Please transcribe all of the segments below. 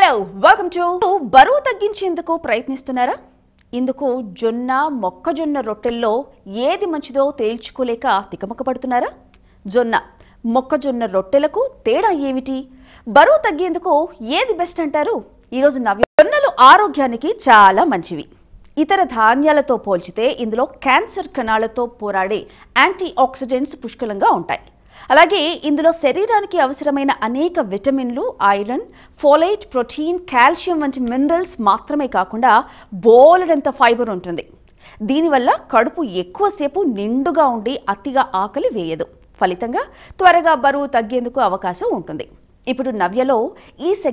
Hello welcome to బరువు తగ్గించేందుకు ప్రయత్నిస్తున్నారా ఇందుకు జొన్న మొక్కజొన్న రొట్టెల్లో ఏది మంచిదో తేల్చుకోలేక తికమక పడుతున్నారా జొన్న మొక్కజొన్న రొట్టెలకు తేడా ఏమిటి బరువు తగ్గేందుకు ఏది బెస్ట్ అంటారు ఈరోజు నవ్య జొన్నలు ఆరోగ్యానికి చాలా మంచివి ఇతర ధాన్యాలతో పోల్చితే ఇందులో క్యాన్సర్ కణాలతో పోరాడే యాంటీ ఆక్సిడెంట్స్ పుష్కలంగా ఉంటాయి అలాగే ఇందులో శరీరానికి అవసరమైన అనేక విటమిన్లు ఐరన్ ఫోలైట్ ప్రోటీన్ కాల్షియం వంటి మినరల్స్ మాత్రమే కాకుండా బోలెడంత ఫైబర్ ఉంటుంది దీనివల్ల కడుపు ఎక్కువసేపు నిండుగా ఉండి అతిగా ఆకలి వేయదు ఫలితంగా త్వరగా బరువు తగ్గేందుకు అవకాశం ఉంటుంది ఇప్పుడు నవ్యలో ఈ సెగ్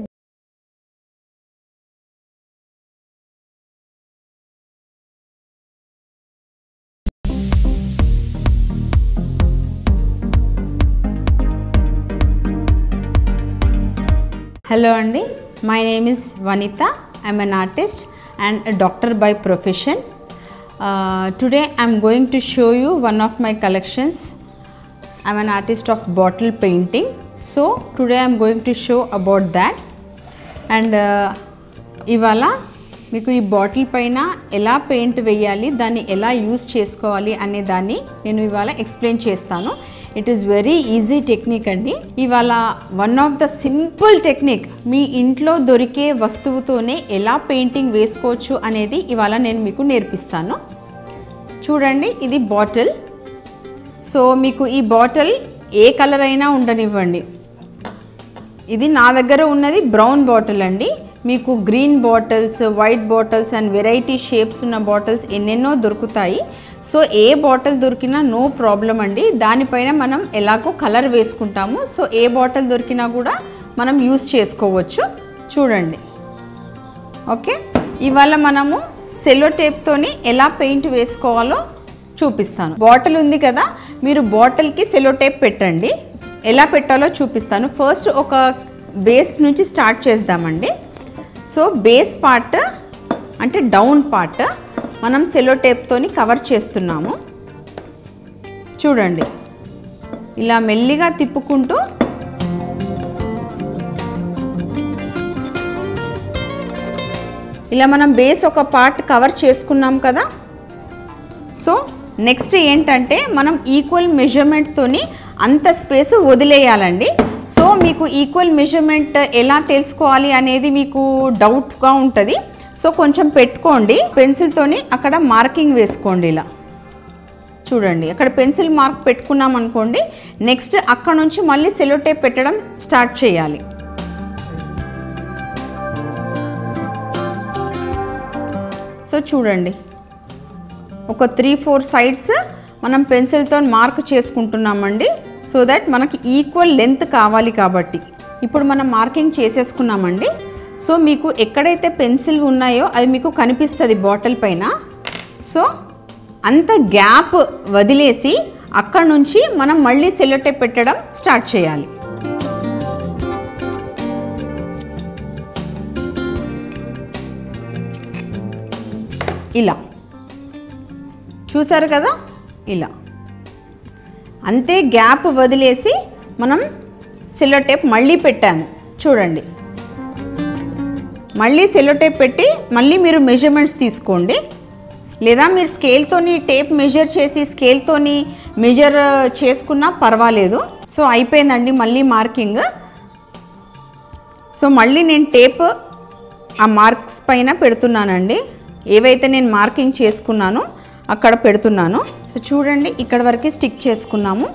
Hello Andy, my name is Vanita. I'm an artist and a doctor by profession. Uh, today I'm going to show you one of my collections. I'm an artist of bottle painting. So today I'm going to show about that. And ఇవాళ మీకు ఈ bottle పైన ఎలా paint వేయాలి దాన్ని ఎలా use చేసుకోవాలి అనే దాన్ని నేను ఇవాళ ఎక్స్ప్లెయిన్ చేస్తాను it is very easy technique అండి ఇవాళ one of the simple technique మీ ఇంట్లో దొరికే వస్తువుతోనే ఎలా పెయింటింగ్ వేసుకోవచ్చు అనేది ఇవాళ నేను మీకు నేర్పిస్తాను చూడండి ఇది బాటిల్ సో మీకు ఈ బాటిల్ ఏ కలర్ అయినా ఉండనివ్వండి ఇది నా దగ్గర ఉన్నది బ్రౌన్ బాటిల్ అండి మీకు green bottles white bottles and variety shapes ఉన్న బాటిల్స్ ఎన్నెన్నో దొరుకుతాయి సో ఏ బాటిల్ దొరికినా నో ప్రాబ్లం అండి దానిపైన మనం ఎలాగో కలర్ వేసుకుంటాము సో ఏ బాటిల్ దొరికినా కూడా మనం యూస్ చేసుకోవచ్చు చూడండి ఓకే ఇవాళ మనము సెలో టేప్తోని ఎలా పెయింట్ వేసుకోవాలో చూపిస్తాను బాటిల్ ఉంది కదా మీరు బాటిల్కి సెలో టేప్ పెట్టండి ఎలా పెట్టాలో చూపిస్తాను ఫస్ట్ ఒక బేస్ నుంచి స్టార్ట్ చేద్దామండి సో బేస్ పార్ట్ అంటే డౌన్ పార్ట్ మనం సెలో టేప్తోని కవర్ చేస్తున్నాము చూడండి ఇలా మెల్లిగా తిప్పుకుంటూ ఇలా మనం బేస్ ఒక పార్ట్ కవర్ చేసుకున్నాం కదా సో నెక్స్ట్ ఏంటంటే మనం ఈక్వల్ మెజర్మెంట్తోని అంత స్పేస్ వదిలేయాలండి సో మీకు ఈక్వల్ మెజర్మెంట్ ఎలా తెలుసుకోవాలి అనేది మీకు డౌట్గా ఉంటుంది సో కొంచెం పెట్టుకోండి పెన్సిల్తోని అక్కడ మార్కింగ్ వేసుకోండి ఇలా చూడండి అక్కడ పెన్సిల్ మార్క్ పెట్టుకున్నాం అనుకోండి నెక్స్ట్ అక్కడ నుంచి మళ్ళీ సెలోటేప్ పెట్టడం స్టార్ట్ చేయాలి సో చూడండి ఒక త్రీ ఫోర్ సైడ్స్ మనం పెన్సిల్తో మార్క్ చేసుకుంటున్నామండి సో దట్ మనకి ఈక్వల్ లెంత్ కావాలి కాబట్టి ఇప్పుడు మనం మార్కింగ్ చేసేసుకున్నామండి సో మీకు ఎక్కడైతే పెన్సిల్ ఉన్నాయో అది మీకు కనిపిస్తుంది బాటిల్ పైన సో అంత గ్యాప్ వదిలేసి అక్కడ నుంచి మనం మళ్ళీ సెలోటేప్ పెట్టడం స్టార్ట్ చేయాలి ఇలా చూసారు కదా ఇలా అంతే గ్యాప్ వదిలేసి మనం సెల్లో టేప్ మళ్ళీ పెట్టాము చూడండి మళ్ళీ సెల్లో టేప్ పెట్టి మళ్ళీ మీరు మెజర్మెంట్స్ తీసుకోండి లేదా మీరు స్కేల్తోని టేప్ మెజర్ చేసి స్కేల్తోని మెజర్ చేసుకున్నా పర్వాలేదు సో అయిపోయిందండి మళ్ళీ మార్కింగ్ సో మళ్ళీ నేను టేప్ ఆ మార్క్స్ పైన పెడుతున్నానండి ఏవైతే నేను మార్కింగ్ చేసుకున్నానో అక్కడ పెడుతున్నాను సో చూడండి ఇక్కడ వరకు స్టిక్ చేసుకున్నాము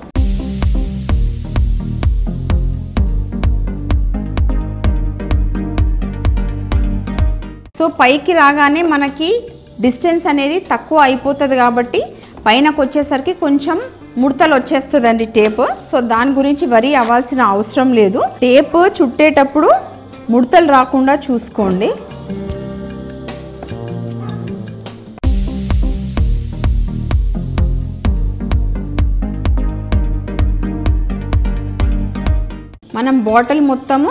సో పైకి రాగానే మనకి డిస్టెన్స్ అనేది తక్కువ అయిపోతుంది కాబట్టి పైనకు వచ్చేసరికి కొంచెం ముడతలు వచ్చేస్తుందండి టేప్ సో దాని గురించి వరి అవ్వాల్సిన అవసరం లేదు టేప్ చుట్టేటప్పుడు ముడతలు రాకుండా చూసుకోండి మనం బాటిల్ మొత్తము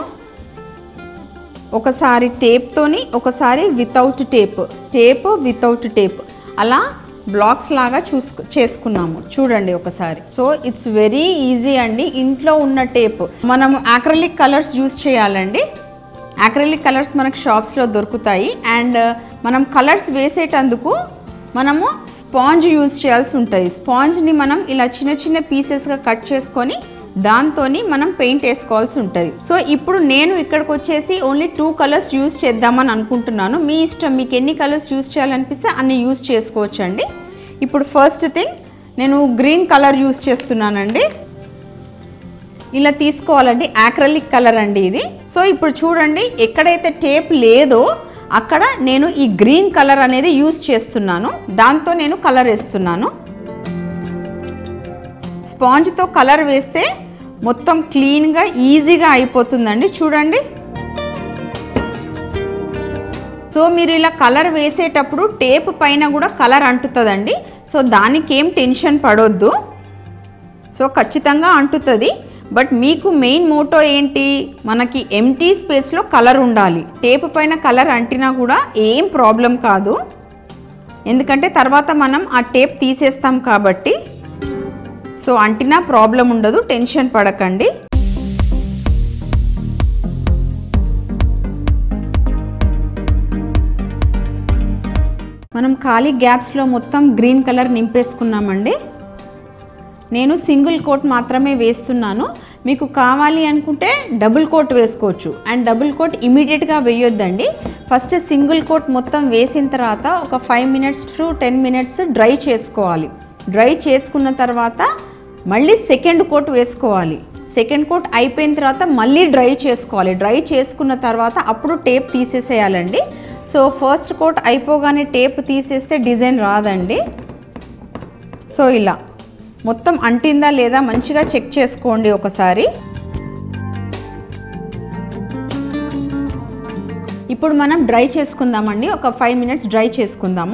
ఒకసారి టేప్తోని ఒకసారి without tape tape without tape అలా బ్లాక్స్ లాగా చూసు చేసుకున్నాము చూడండి ఒకసారి సో ఇట్స్ వెరీ ఈజీ అండి ఇంట్లో ఉన్న టేప్ మనము యాక్రలిక్ కలర్స్ యూస్ చేయాలండి యాక్రిలిక్ కలర్స్ మనకు షాప్స్లో దొరుకుతాయి అండ్ మనం కలర్స్ వేసేటందుకు మనము స్పాంజ్ యూజ్ చేయాల్సి ఉంటుంది స్పాంజ్ని మనం ఇలా చిన్న చిన్న పీసెస్గా కట్ చేసుకొని దాంతో మనం పెయింట్ వేసుకోవాల్సి ఉంటుంది సో ఇప్పుడు నేను ఇక్కడికి వచ్చేసి ఓన్లీ టూ కలర్స్ యూజ్ చేద్దామని అనుకుంటున్నాను మీ ఇష్టం మీకు ఎన్ని కలర్స్ యూజ్ చేయాలనిపిస్తే అన్ని యూజ్ చేసుకోవచ్చండి ఇప్పుడు ఫస్ట్ థింగ్ నేను గ్రీన్ కలర్ యూజ్ చేస్తున్నానండి ఇలా తీసుకోవాలండి యాక్రలిక్ కలర్ అండి ఇది సో ఇప్పుడు చూడండి ఎక్కడైతే టేప్ లేదో అక్కడ నేను ఈ గ్రీన్ కలర్ అనేది యూస్ చేస్తున్నాను దాంతో నేను కలర్ వేస్తున్నాను స్పాంజ్తో కలర్ వేస్తే మొత్తం క్లీన్గా ఈజీగా అయిపోతుందండి చూడండి సో మీరు ఇలా కలర్ వేసేటప్పుడు టేప్ పైన కూడా కలర్ అంటుతుందండి సో దానికి ఏం టెన్షన్ పడొద్దు సో ఖచ్చితంగా అంటుతుంది బట్ మీకు మెయిన్ మోటో ఏంటి మనకి ఎంటీ స్పేస్లో కలర్ ఉండాలి టేప్ పైన కలర్ అంటినా కూడా ఏం ప్రాబ్లం కాదు ఎందుకంటే తర్వాత మనం ఆ టేప్ తీసేస్తాం కాబట్టి సో అంటినా ప్రాబ్లం ఉండదు టెన్షన్ పడకండి మనం ఖాళీ గ్యాప్స్లో మొత్తం గ్రీన్ కలర్ నింపేసుకున్నామండి నేను సింగిల్ కోట్ మాత్రమే వేస్తున్నాను మీకు కావాలి అనుకుంటే డబుల్ కోట్ వేసుకోవచ్చు అండ్ డబుల్ కోట్ ఇమీడియట్గా వేయొద్దండి ఫస్ట్ సింగిల్ కోట్ మొత్తం వేసిన తర్వాత ఒక five minutes to ten minutes dry చేసుకోవాలి డ్రై చేసుకున్న తర్వాత మళ్ళీ సెకండ్ కోట్ వేసుకోవాలి సెకండ్ కోట్ అయిపోయిన తర్వాత మళ్ళీ డ్రై చేసుకోవాలి డ్రై చేసుకున్న తర్వాత అప్పుడు టేప్ తీసేసేయాలండి సో ఫస్ట్ కోట్ అయిపోగానే టేప్ తీసేస్తే డిజైన్ రాదండి సో ఇలా మొత్తం అంటిందా లేదా మంచిగా చెక్ చేసుకోండి ఒకసారి ఇప్పుడు మనం డ్రై చేసుకుందామండి ఒక ఫైవ్ మినిట్స్ డ్రై చేసుకుందాము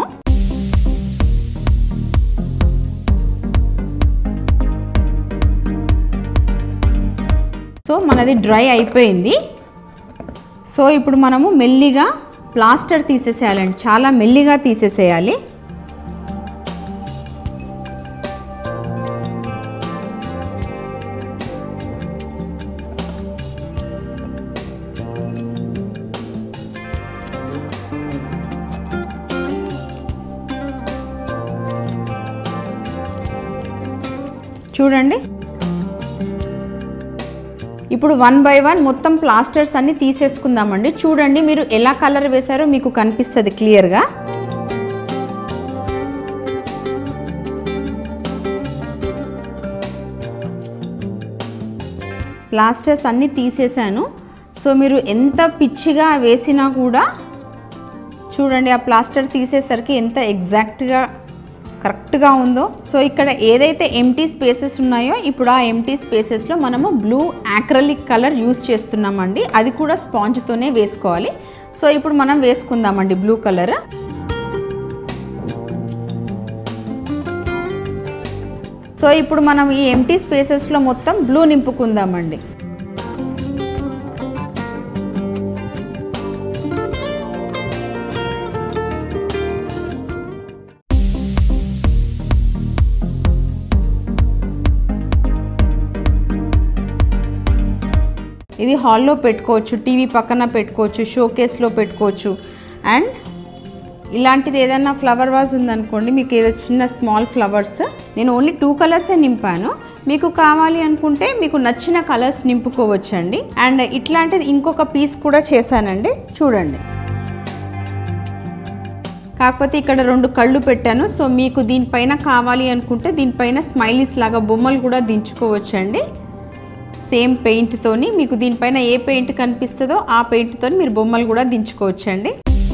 సో మనది డ్రై అయిపోయింది సో ఇప్పుడు మనము మెల్లిగా ప్లాస్టర్ తీసేసేయాలండి చాలా మెల్లిగా తీసేసేయాలి చూడండి ఇప్పుడు వన్ బై వన్ మొత్తం ప్లాస్టర్స్ అన్ని తీసేసుకుందామండి చూడండి మీరు ఎలా కలర్ వేశారో మీకు కనిపిస్తుంది క్లియర్గా ప్లాస్టర్స్ అన్నీ తీసేసాను సో మీరు ఎంత పిచ్చిగా వేసినా కూడా చూడండి ఆ ప్లాస్టర్ తీసేసరికి ఎంత ఎగ్జాక్ట్గా కరెక్ట్గా ఉందో సో ఇక్కడ ఏదైతే ఎంటీ స్పేసెస్ ఉన్నాయో ఇప్పుడు ఆ ఎంటీ స్పేసెస్లో మనము బ్లూ యాక్రలిక్ కలర్ యూస్ చేస్తున్నామండి అది కూడా స్పాంజ్తోనే వేసుకోవాలి సో ఇప్పుడు మనం వేసుకుందామండి బ్లూ కలర్ సో ఇప్పుడు మనం ఈ ఎంటీ స్పేసెస్లో మొత్తం బ్లూ నింపుకుందామండి ఇది హాల్లో పెట్టుకోవచ్చు టీవీ పక్కన పెట్టుకోవచ్చు షోకేస్లో పెట్టుకోవచ్చు అండ్ ఇలాంటిది ఏదైనా ఫ్లవర్ వాజ్ ఉందనుకోండి మీకు ఏదో చిన్న స్మాల్ ఫ్లవర్స్ నేను ఓన్లీ టూ కలర్సే నింపాను మీకు కావాలి అనుకుంటే మీకు నచ్చిన కలర్స్ నింపుకోవచ్చండి అండ్ ఇట్లాంటిది ఇంకొక పీస్ కూడా చేశానండి చూడండి కాకపోతే ఇక్కడ రెండు కళ్ళు పెట్టాను సో మీకు దీనిపైన కావాలి అనుకుంటే దీనిపైన స్మైలీస్ లాగా బొమ్మలు కూడా దించుకోవచ్చండి సేమ్ పెయింట్తోని మీకు దీనిపైన ఏ పెయింట్ కనిపిస్తుందో ఆ పెయింట్తో మీరు బొమ్మలు కూడా దించుకోవచ్చండి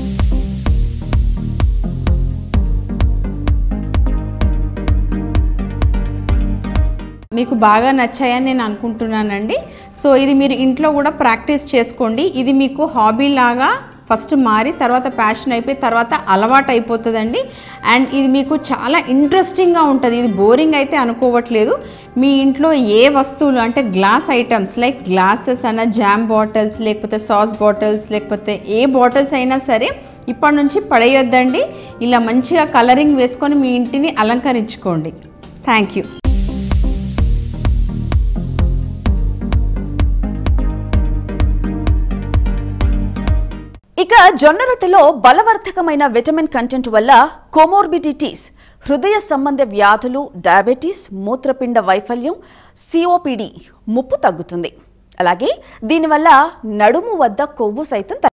మీకు బాగా నచ్చాయని నేను అనుకుంటున్నానండి సో ఇది మీరు ఇంట్లో కూడా ప్రాక్టీస్ చేసుకోండి ఇది మీకు హాబీ లాగా ఫస్ట్ మారి తర్వాత ప్యాషన్ అయిపోయి తర్వాత అలవాటు అయిపోతుందండి అండ్ ఇది మీకు చాలా ఇంట్రెస్టింగ్గా ఉంటుంది ఇది బోరింగ్ అయితే అనుకోవట్లేదు మీ ఇంట్లో ఏ వస్తువులు అంటే గ్లాస్ ఐటమ్స్ లైక్ గ్లాసెస్ అన్న జామ్ బాటిల్స్ లేకపోతే సాస్ బాటిల్స్ లేకపోతే ఏ బాటిల్స్ అయినా సరే ఇప్పటి నుంచి పడేయొద్దండి ఇలా మంచిగా కలరింగ్ వేసుకొని మీ ఇంటిని అలంకరించుకోండి థ్యాంక్ యూ ఇక జొన్న రొట్టెలో బలవర్ధకమైన విటమిన్ కంటెంట్ వల్ల కొమోర్బిడిటీస్ హృదయ సంబంధ వ్యాధులు డయాబెటీస్ మూత్రపిండ వైఫల్యం సిఓపిడి ముప్పు తగ్గుతుంది అలాగే దీనివల్ల నడుము వద్ద కొవ్వు సైతం